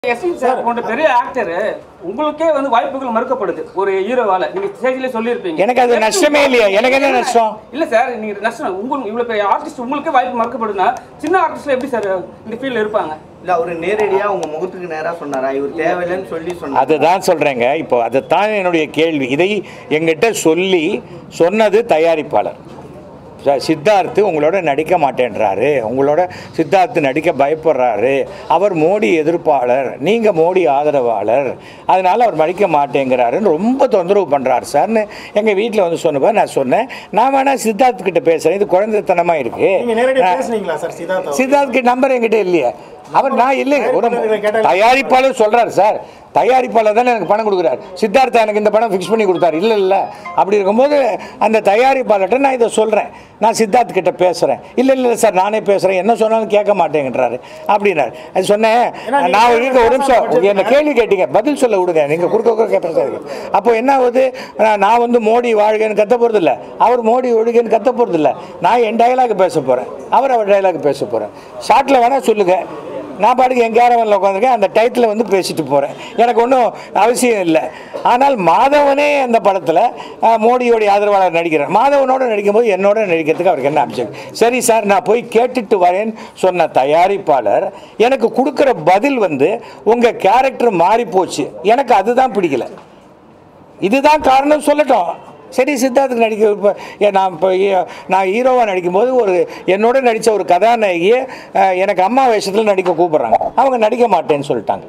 SV sir போன்ற பெரிய actor உங்களுக்கே வந்து வாய்ப்புகள் மறுக்கப்படுது ஒரு ஹீரோவால நீங்க ஸ்டேஜ்ல சொல்லியிருப்பீங்க எனக்கு அது நஷ்டமே இல்லையா எனக்கு என்ன நஷ்டம் இல்ல சார் நீங்க நஷ்டம் உங்களுக்கு இவ்வளவு பெரிய ஆர்டிஸ்ட் உங்களுக்கே வாய்ப்பு மறுக்கப்படுதுன்னா சின்ன ஆர்டிஸ்ட்ல எப்படி சார் இந்த ஃபீல்ட்ல இருப்பாங்க இல்ல அவரு நேரடியா உங்க முகத்துக்கு நேரா சொன்னாரா இவர் தேவையில்லைன்னு சொல்லி சொன்னாரு அதுதான் சொல்றேங்க இப்போ அதுதான் என்னுடைய கேள்வி இதை எங்கிட்ட சொல்லி சொன்னது தயாரிப்பாளர் ச- சித்தார்த்து உங்களோட நடிக்க மாட்டேன்றாரு உங்களோட சித்தார்த்து நடிக்க பயப்படுறாரு அவர் மோடி எதிர்ப்பாளர் நீங்கள் மோடி ஆதரவாளர் அதனால அவர் நடிக்க மாட்டேங்கிறாருன்னு ரொம்ப தொந்தரவு பண்ணுறாரு சார்னு எங்கள் வீட்டில் வந்து சொன்னப்போ நான் சொன்னேன் நான் வேணா சித்தார்த்து கிட்ட பேசுகிறேன் இது குழந்தைத்தனமாக இருக்கு நீங்க நேரடியா நான்- பேசுனீங்களா சார் சித்தார்த்தா சித்தார்த் நம்பர் என்கிட்ட இல்லையே அவர் நான் இல்லை ஒரு தயாரிப்பாளரை கேட்டாலும் தயாரிப்பாளர் சொல்றாரு சார் தயாரிப்பாளர் தானே எனக்கு பணம் கொடுக்குறாரு சித்தார்த்தா எனக்கு இந்த படம் ஃபிக்ஸ் பண்ணி கொடுத்தாரு இல்லை இல்லை அப்படி இருக்கும்போது அந்த தயாரிப்பாளர்கிட்ட நான் இதை சொல்கிறேன் நான் சித்தார்த் கிட்ட பேசுகிறேன் இல்லை இல்லை சார் நானே பேசுகிறேன் என்ன சொன்னாலும் கேட்க மாட்டேங்கிறாரு அப்படின்னாரு அது சொன்னேன் ஏன்னா நீங்க நான் ஒரு இருக்க ஒரு நிமிஷம் budget என்ன கேள்வி கேட்டீங்க பதில் சொல்ல விடுங்க நீங்கள் குறுக்க குறுக்க பேசாதீங்க அப்போ என்ன ஆகுது நான் நான் வந்து மோடி வாழ்கன்னு கத்த போகிறது இல்லை அவர் மோடி ஒழுகன்னு கத்த போகிறது இல்லை நான் என் டயலாக் பேச போகிறேன் அவர் அவர் டயலாக் பேச போகிறேன் ஷார்ட்டில் வேணால் சொல்லுங்கள் நான் பாட்டுக்கு என் கேரவனில் உட்காந்துருக்கேன் அந்த டைட்டில் வந்து பேசிட்டு போகிறேன் எனக்கு ஒன்றும் அவசியம் இல்லை ஆனால் மாதவனே அந்த படத்தில் மோடியோடைய ஆதரவாளர் நடிக்கிறார் மாதவனோட நடிக்கும்போது என்னோட நடிக்கிறதுக்கு அவருக்கு என்ன அப்ஜெக்ட் சரி சார் நான் போய் கேட்டுட்டு வரேன்னு சொன்ன தயாரிப்பாளர் எனக்கு கொடுக்குற பதில் வந்து உங்கள் கேரக்டர் மாறி போச்சு எனக்கு அதுதான் பிடிக்கல இதுதான் காரணம் சொல்லட்டும் சரி சித்தார்த்துக்கு நடிக்க இப்போ ஏன் நான் இப்போ ஹீ- நான் ஹீரோவாக நடிக்கும்போது ஒரு என்னோட நடித்த ஒரு கதாநாயகியை அஹ், எனக்கு அம்மா வேஷத்தில் நடிக்க கூப்பிட்றாங்க அவங்க நடிக்க மாட்டேன்னு சொல்லிட்டாங்க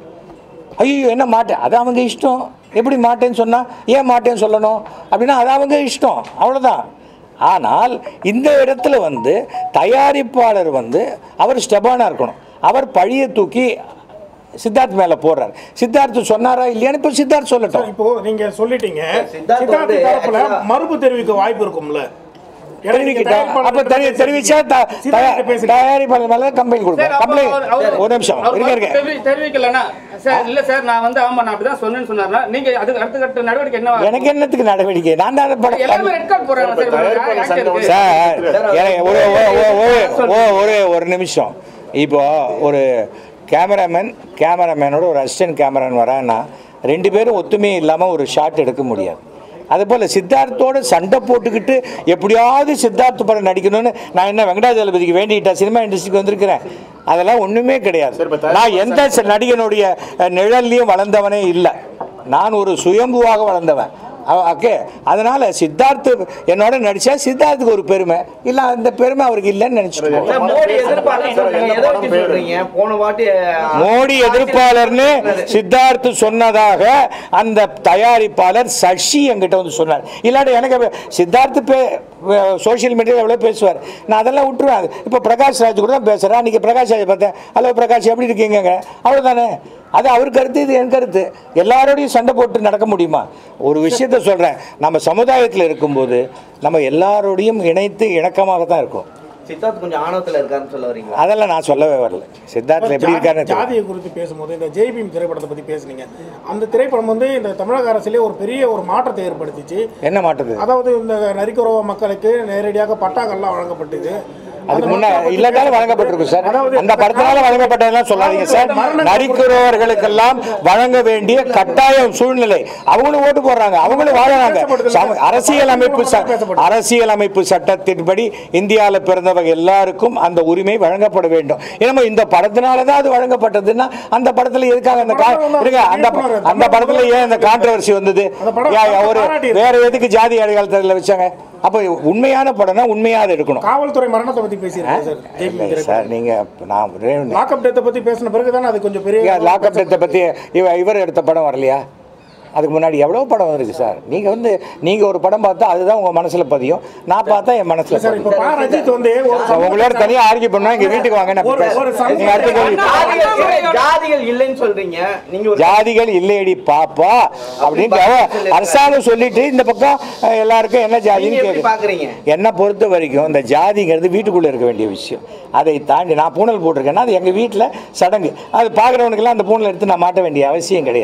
ஐயோ என்ன மாட்டேன் அது அவங்க இஷ்டம் எப்படி மாட்டேன்னு சொன்னால் ஏன் மாட்டேன்னு சொல்லணும் அப்படின்னா அது அவங்க இஷ்டம் அவ்வளோதான் ஆனால் இந்த இடத்துல வந்து தயாரிப்பாளர் வந்து அவர் ஸ்டெபானாக இருக்கணும் அவர் பழியை தூக்கி சித்தார்த் மேலே போடுறார் சித்தார்த் சொன்னாரா இல்லையான்னு இப்போ சித்தார்த் சொல்லட்டும் இப்போ நீங்க சொல்லிட்டீங்க சித்தார்த் சித்தார்த் வந்து தரப்புல actually- மறுப்பு தெரிவிக்க வாய்ப்பு இருக்கும்ல ஏன்னா நீங்க தெரிவிக்கிட்டா தயாரிப்பாளர் அப்ப தெரி கிட்ட தெரிவிச்சா த- சித்தார்த் தயா- பேசுறீங்க. தயாரிப்பாளர் மேல கம்ப்ளைண்ட் கொடுப்பேன் சார், அப்ப கம்ப்ளைண்ட் அவர்- அவர்- ஒரு நிமிஷம் அவர் இருங்க இருங்க தெரிவி- தெரிவிக்கலனா சார் இல்ல சார் நான் வந்து ஆமா நான் அப்படிதான் சொன்னேன்னு சொன்னாருன்னா நீங்க அதுக்கு அடுத்த கட்ட நடவடிக்கை என்ன எனக்கு என்னத்துக்கு நடவடிக்கை நான் தான் படம் எல்லாமே ரெட் கார்டு போறாங்க சார் தயாரிப்பாளர் ஆக்டருக்கு. சார் எனக்கு ஒரு ஒரு- ஒரு- ஒரு- ஒரு- ஒரு ஒரு நிமிஷம் இப்போ ஒரு கேமராமேன் கேமராமேனோட ஒரு அசிஸ்டன்ட் கேமராமேன் வரான்னா ரெண்டு பேரும் ஒத்துமையே இல்லாமல் ஒரு ஷாட் எடுக்க முடியாது அதுபோல் சித்தார்த்தோட சண்டை போட்டுக்கிட்டு எப்படியாவது சித்தார்த் படம் நடிக்கணும்னு நான் என்ன வெங்கடாஜலபதிக்கு வேண்டிக்கிட்டா சினிமா இண்டஸ்ட்ரிக்கு வந்திருக்கிறேன் அதெல்லாம் ஒன்றுமே கிடையாது நான் எந்த ச- நடிகனுடைய அஹ், நிழல்லையும் வளர்ந்தவனே இல்லை நான் ஒரு சுயம்புவாக வளர்ந்தவன் ஓகே அதனால சித்தார்த் என்னோட நடிச்சா சித்தார்த்துக்கு ஒரு பெருமை இல்ல அந்த பெருமை அவருக்கு இல்லைன்னு நினைச்சிட்டு இல்ல, மோடி எதிர்ப்பாளர் சொல்றீங்க எதை வச்சு சொல்றீங்க போன வாட்டி அஹ், மோடி எதிர்ப்பாளர்னு சித்தார்த் சொன்னதாக அந்த தயாரிப்பாளர் சசி என்கிட்ட வந்து சொன்னார் இல்லாட்டி எனக்கு அப்ப சித்தார்த் பே சோஷியல் மீடியாவில் எவ்வளோ பேசுவார் நான் அதெல்லாம் விட்டுருவேன் அது இப்போ பிரகாஷ் ராஜ் கூட தான் பேசுகிறேன் அன்றைக்கி பிரகாஷ் ராஜ் பார்த்தேன் ஹலோ பிரகாஷ் எப்படி இருக்கீங்க அவ்வளோதானே அது அவர் கருத்து இது என் கருத்து எல்லாரோடையும் சண்டை போட்டு நடக்க முடியுமா ஒரு விஷயத்த சொல்கிறேன் நம்ம சமுதாயத்தில் இருக்கும்போது நம்ம எல்லாரோடையும் இணைத்து இணக்கமாக தான் இருக்கும் சித்தார்த் கொஞ்சம் ஆணவத்துல இருக்காருன்னு சொல்ல வரீங்களா அதெல்லாம் நான் சொல்லவே வரல சித்தார்த்தில் எப்படி இருக்காருன்னு தெரியல. ஜாதியை குறித்து பேசும்போது இந்த ஜெய்பீம் திரைப்படத்தை பத்தி பேசுனீங்க அந்த திரைப்படம் வந்து இந்த தமிழக அரசிலே ஒரு பெரிய ஒரு மாற்றத்தை ஏற்படுத்திச்சு என்ன மாட்டுது அதாவது இந்த நரிக்குறவ மக்களுக்கு நேரடியாக பட்டாக்கள்லாம் வழங்கப்பட்டது அதுக்கு அந்த முன்ன மக்களை பத்தி இல்லாட்டாலும் வழங்கப்பட்டிருக்கும் சார் அதாவது அந்த படத்தினால வழங்கப்பட்டதெல்லாம் சொல்லாதீங்க சார் மரண- நடிக்கிறவர்களுக்கெல்லாம் வழங்க வேண்டிய கட்டாயம் சூழ்நிலை அவங்களும் ஓட்டு போடுறாங்க அவங்களும் வாழறாங்க சம- அரசியல் அமைப்பு ச- அரசியல் அமைப்பு சட்டத்தின்படி இந்தியாவில் பிறந்தவங்க எல்லாருக்கும் அந்த உரிமை வழங்கப்பட வேண்டும் ஏன்னா இந்த படத்தினால தான் அது வழங்கப்பட்டதுன்னா அந்த படத்துல எதுக்காக அந்த கா- இருங்க அந்த ப- அந்த படத்துல ஏன் அந்த கான்ட்ரவர்சி வந்தது அந்த படம் யா- ஒரு பாராட்டி- வேற எதுக்கு ஜாதி அடையாளத்தில் வச்சாங்க அப்போ உண்மையான படம்னா உண்மையா அதை எடுக்கணும் காவல்துறை மரணத்தை பத்தி பேசியிருக்காங்க சார் ஜெய்பீம் இல்லை திரைப்படம் சார் நீங்க நான் ஒரே ஒண்ணு- லாக்அப் டேத்தை பத்தி பேசின பிறகு தானே அது கொஞ்சம் பெரிய லாக்அப் டெத்தை பற்றி இவ இவர் எடுத்த படம் வரலையா அதுக்கு முன்னாடி எவ்வளோ படம் வந்திருக்கு சார் நீங்கள் வந்து நீங்கள் ஒரு படம் பார்த்தா அதுதான் உங்கள் மனசில் பதியும் நான் பார்த்தா என் மனசில் சார் இப்ப பதியும் பா ரஜித் வந்து ஒரு சார், உங்களோட தனியாக ஆர்கியூ பண்ணா எங்கள் வீட்டுக்கு வாங்க நான் ஒரு- ஒரு பேசுறேன். சமூக- நீங்க அடுத்த கேள்வி ஜாதிகள் இல்லை- ஜாதிகள் இல்லைன்னு சொல்றீங்க நீங்க ஒரு ஜாதிகள் இல்லையடி பாப்பா அப்படின்னு அவ- அரசாங்கம் சொல்லிட்டு இந்த பக்கம் அஹ், எல்லாருக்கும் என்ன நீங்க ஜாதின்னு எப்படி கேட்குது பாக்குறீங்க என்னை பொறுத்த வரைக்கும் இந்த ஜாதிங்கிறது வீட்டுக்குள்ளே இருக்க வேண்டிய விஷயம் அதை தாண்டி நான் பூணல் போட்டிருக்கேன்னா அது எங்கள் வீட்டில் சடங்கு அது பார்க்குறவனுக்கெல்லாம் அந்த பூணல் எடுத்து நான் மாட்ட வேண்டிய அவசியம் கிடையாது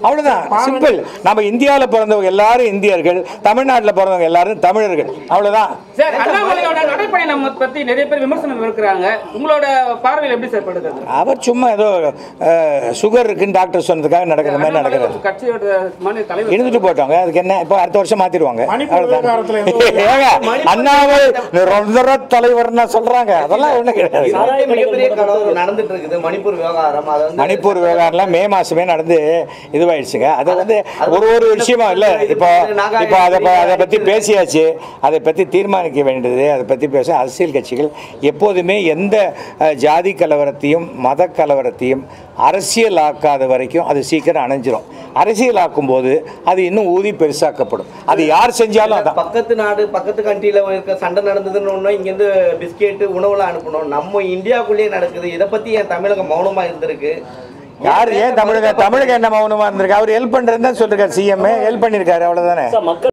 அவ்வளவுதான் சிம்பிள் நம்ம இந்தியாவில் பிறந்தவங்க எல்லாரும் இந்தியர்கள் தமிழ்நாட்டில் பிறந்தவங்க எல்லாரும் தமிழர்கள் அவ்வளவுதான் சார் அண்ணாமலையோட நடைப்பயணம் பத்தி நிறைய பேர் விமர்சனம் இருக்கிறாங்க உங்களோட பார்வையில் எப்படி சார் படுது அது? அவர் சும்மா ஏதோ சுகர் இருக்குன்னு டாக்டர் சொன்னதுக்காக நடக்கிற மாதிரி அண்ணாமலை நடக்கிறது ஒரு கட்சியோட மாநில தலைவர் இருந்துட்டு போட்டோங்க அதுக்கு என்ன இப்போ அடுத்த வருஷம் மாத்திருவாங்க மணிப்பூர் விவகாரத்துல ஏதோ ஒரு- ஏங்க அண்ணாமலை நிரந்தர தலைவர்னா சொல்றாங்க அதெல்லாம் ஒண்ணும் கிடையாது இவருக்கே மிகப்பெரிய கனவு நடந்துட்டு இருக்குது மணிப்பூர் விவகாரம் அதை வந்து மணிப்பூர் விவகாரம்லாம் மே மாசமே நடந்து இதுவாயிடுச்சுங்க அது வந்து ஒரு ஒரு விஷயமா இல்ல இப்போ இப்போ அதை ப- அதை பத்தி பேசியாச்சு அதை பத்தி தீர்மானிக்க வேண்டியது அதை பத்தி பேச அரசியல் கட்சிகள் எப்போதுமே எந்த அஹ், ஜாதி கலவரத்தையும் மத கலவரத்தையும் அரசியல் ஆக்காத வரைக்கும் அது சீக்கிரம் அணைஞ்சிரும் அரசியல் ஆக்கும் போது அது இன்னும் ஊதி பெருசாக்கப்படும் அது யார் செஞ்சாலும் அதான் பக்கத்து நாடு பக்கத்து கண்ட்ரியில இருக்க சண்டை நடந்ததுன்னு ஒண்ணு இங்கேருந்து பிஸ்கெட் உணவுலாம் அனுப்பணும் நம்ம இந்தியாக்குள்ளேயே நடக்குது இதை பத்தி என் தமிழகம் மௌனமா இருந்திருக்கு யார் ஏன் தமிழக தமிழக என்ன மௌனமா இருந்திருக்கு அவர் ஹெல்ப் பண்றதுன்னு தான் சொல்லிருக்காரு சிஎம் ஹெல்ப் பண்ணியிருக்காரு அவ்வளவுதானே சார் மக்கள்